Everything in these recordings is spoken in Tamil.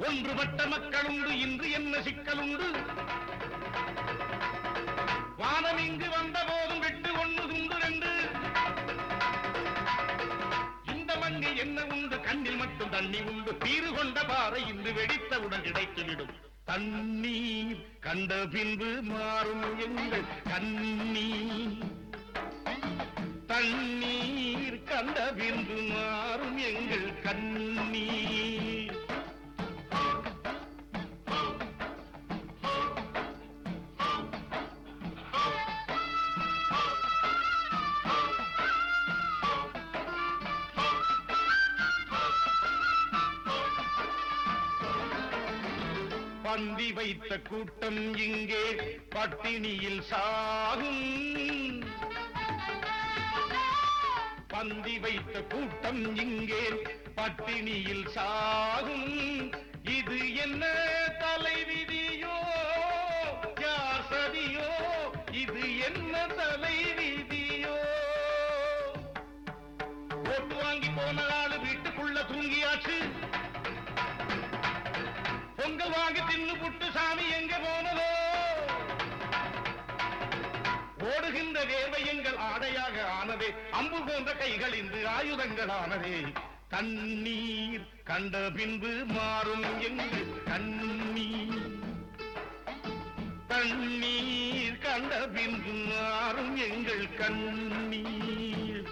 ஒன்றுபட்ட மக்களுண்டு இன்று என்ன சிக்கலுண்டு வானம் இங்கு வந்த போதும் வெட்டு ஒண்ணு துண்டு ரெண்டு இந்த மங்கை என்ன உண்டு கண்ணில் மட்டும் தண்ணி உண்டு தீரு கொண்ட பாறை இன்று வெடித்தவுடன் கிடைத்துவிடும் தண்ணீர் கண்ட பின்பு மாறும் எங்கள் கண்ணீர் தண்ணீர் கண்ட பின்பு மாறும் எங்கள் கண்ணீர் பந்தி வைத்த கூட்டம் இங்கே பட்டினியில் சாகும் பந்தி வைத்த கூட்டம் இங்கே பட்டினியில் சாகும் இது என்ன தலைவிதியோ யார் சதியோ இது என்ன தலைவிதியோ ஓட்டு வாங்கி போன ஆளு வீட்டுக்குள்ள தூங்கியாச்சு பொங்கல் வாங்கி தின்னு புட்டு சாமி எங்க போனதோ ஓடுகின்ற வேர்வை எங்கள் ஆடையாக ஆனதே அம்பு போன்ற கைகள் இன்று ஆயுதங்கள் ஆனதே தண்ணீர் கண்ட பின்பு மாறும் எங்கள் கண்ணீர் தண்ணீர் கண்ட பின்பு மாறும் எங்கள் கண்ணீர்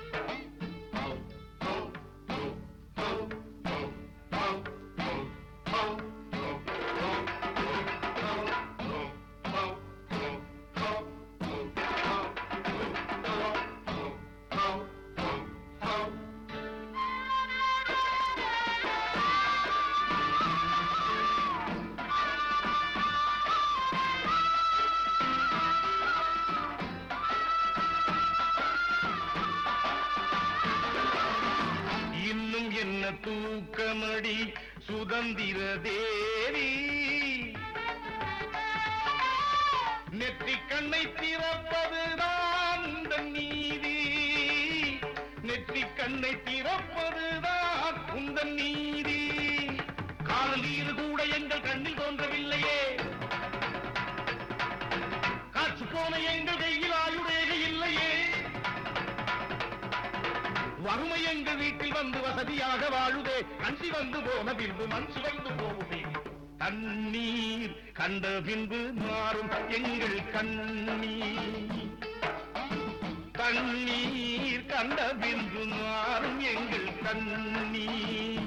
இன்னும் என்ன தூக்கமடி சுதந்திர தேவி நெற்றி கண்ணை திறப்பதுதான் உந்தன் நீதி நெற்றி கண்ணை திறப்பதுதான் உந்தன் நீதி காதல் நீர் கூட எங்கள் கண்ணில் தோன்றவில்லையே காற்று போன எங்கள் கையில் ஆயுடேக இல்லையே வறுமை எங்கள் வீட்டில் வந்து வசதியாக வாழுதே அஞ்சி வந்து போன பின்பு மனசு வந்து போகுதே தண்ணீர் கண்ட பின்பு மாறும் எங்கள் கண்ணீர் தண்ணீர் கண்ட பின்பு மாறும் எங்கள் கண்ணீர்